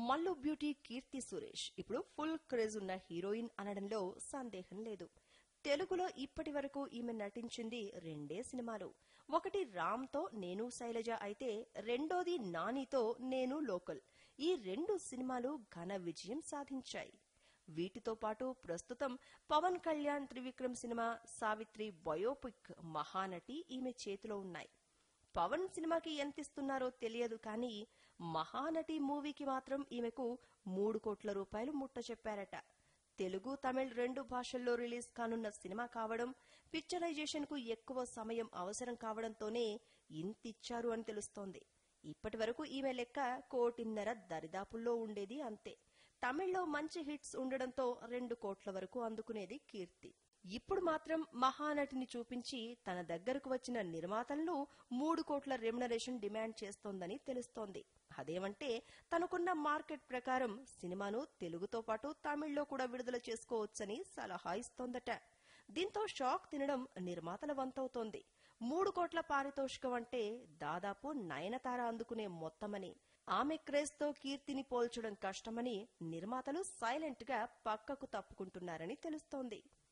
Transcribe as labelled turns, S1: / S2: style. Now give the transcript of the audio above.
S1: Mallu beauty కీర్తి సురేష్ ఇప్పుడు full craze ఉన్న heroine అనడంలో సందేహం లేదు తెలుగులో ఇప్పటి వరకు ఈమె నటించింది రెండే సినిమాలు ఒకటి రామ్ తో నేను శైలజ అయితే రెండోది నానితో నేను లోకల్ ఈ రెండు సినిమాలు ఘన విజయం సాధించాయి వీటితో పాటు ప్రస్తుతం పవన్ కళ్యాణ్ త్రివిక్రమ్ సినిమా సావిత్రి బయోపిక్ మహానటి ఈమె చేతిలో ఉన్నాయి పవన్ సినిమాకి ఎంత ఇస్తున్నారో తెలియదు కానీ మహానటి మూవీకి మాత్రం ఈమెకు మూడు కోట్ల రూపాయలు ముట్ట చెప్పారట తెలుగు తమిళ్ రెండు భాషల్లో రిలీజ్ కానున్న సినిమా కావడం పిక్చరైజేషన్ కు ఎక్కువ సమయం అవసరం కావడంతోనే ఇంతిచ్చారు అని తెలుస్తోంది ఇప్పటి వరకు ఈమె లెక్క కోటిన్నర దరిదాపుల్లో ఉండేది అంతే తమిళ్లో మంచి హిట్స్ ఉండడంతో రెండు కోట్ల వరకు అందుకునేది కీర్తి ఇప్పుడు మాత్రం మహానటిని చూపించి తన దగ్గరకు వచ్చిన నిర్మాతలను మూడు కోట్ల రెమ్యునరేషన్ డిమాండ్ చేస్తోందని తెలుస్తోంది అదేమంటే తనకున్న మార్కెట్ ప్రకారం సినిమాను తెలుగుతో పాటు తమిళ్లో కూడా విడుదల చేసుకోవచ్చని సలహా ఇస్తోందట దీంతో షాక్ తినడం నిర్మాతల వంతవుతోంది మూడు కోట్ల పారితోషికం అంటే దాదాపు నయనతార అందుకునే మొత్తమని ఆమె క్రేజ్ తో కీర్తిని పోల్చడం కష్టమని నిర్మాతలు సైలెంట్ గా పక్కకు తప్పుకుంటున్నారని తెలుస్తోంది